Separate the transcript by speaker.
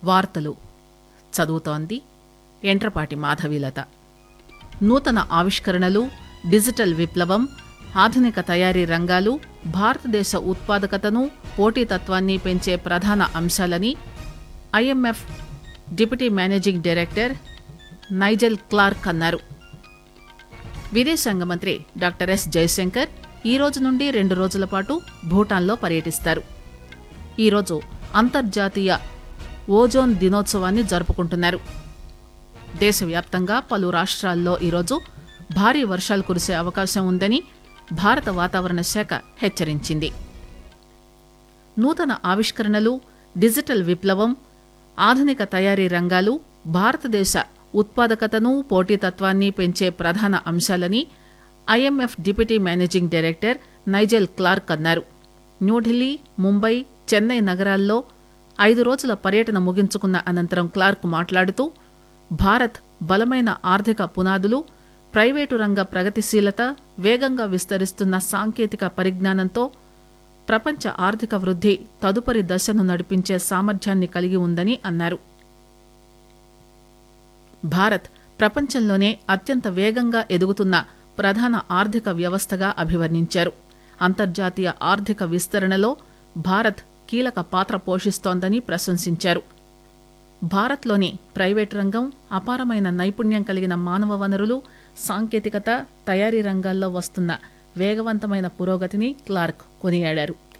Speaker 1: వార్తలు చదువుతోంది ఎంట్రపాటి మాధవీలత నూతన ఆవిష్కరణలు డిజిటల్ విప్లవం ఆధునిక తయారీ రంగాలు భారతదేశ ఉత్పాదకతను పోటీతత్వాన్ని పెంచే ప్రధాన అంశాలని IMF deputy managing director Nigel Clarke అన్నారు విదేశాంగ మంత్రి డాక్టర్ ఎస్ జయశంకర్ ఈ రోజు నుండి రెండు రోజుల పాటు భూటాన్లో పర్యటిస్తారు ఈరోజు అంతర్జాతీయ ఓజోన్ దినోత్సవాన్ని జరుపుకుంటున్నారు దేశవ్యాప్తంగా పలు రాష్ట్రాల్లో ఈరోజు భారీ వర్షాలు కురిసే అవకాశం ఉందని భారత వాతావరణ శాఖ హెచ్చరించింది నూతన ఆవిష్కరణలు డిజిటల్ విప్లవం ఆధునిక తయారీ రంగాలు భారతదేశ ఉత్పాదకతను పోటీతత్వాన్ని పెంచే ప్రధాన అంశాలని IMF deputy managing director Nigel Clarke అన్నారు న్యూఢిల్లీ ముంబై చెన్నై నగరాల్లో ఐదు రోజుల పర్యటన ముగించుకున్న అనంతరం క్లార్క్ మాట్లాడుతూ భారత్ బలమైన ఆర్థిక పునాదులు ప్రైవేటు రంగ ప్రగతిశీలత వేగంగా విస్తరిస్తున్న సాంకేతిక పరిజ్ఞానంతో ప్రపంచ ఆర్థిక వృద్ధి తదుపరి దశను నడిపించే సామర్థ్యాన్ని కలిగి ఉందని అన్నారు భారత్ ప్రపంచంలోనే అత్యంత వేగంగా ఎదుగుతున్న ప్రధాన ఆర్థిక వ్యవస్థగా అభివర్ణించారు అంతర్జాతీయ ఆర్థిక విస్తరణలో భారత్ కీలక పాత్ర పోషిస్తోందని ప్రశంసించారు భారత్లోని ప్రైవేటు రంగం అపారమైన నైపుణ్యం కలిగిన మానవ వనరులు సాంకేతికత తయారీ రంగాల్లో వస్తున్న వేగవంతమైన పురోగతిని క్లార్క్ కొనియాడారు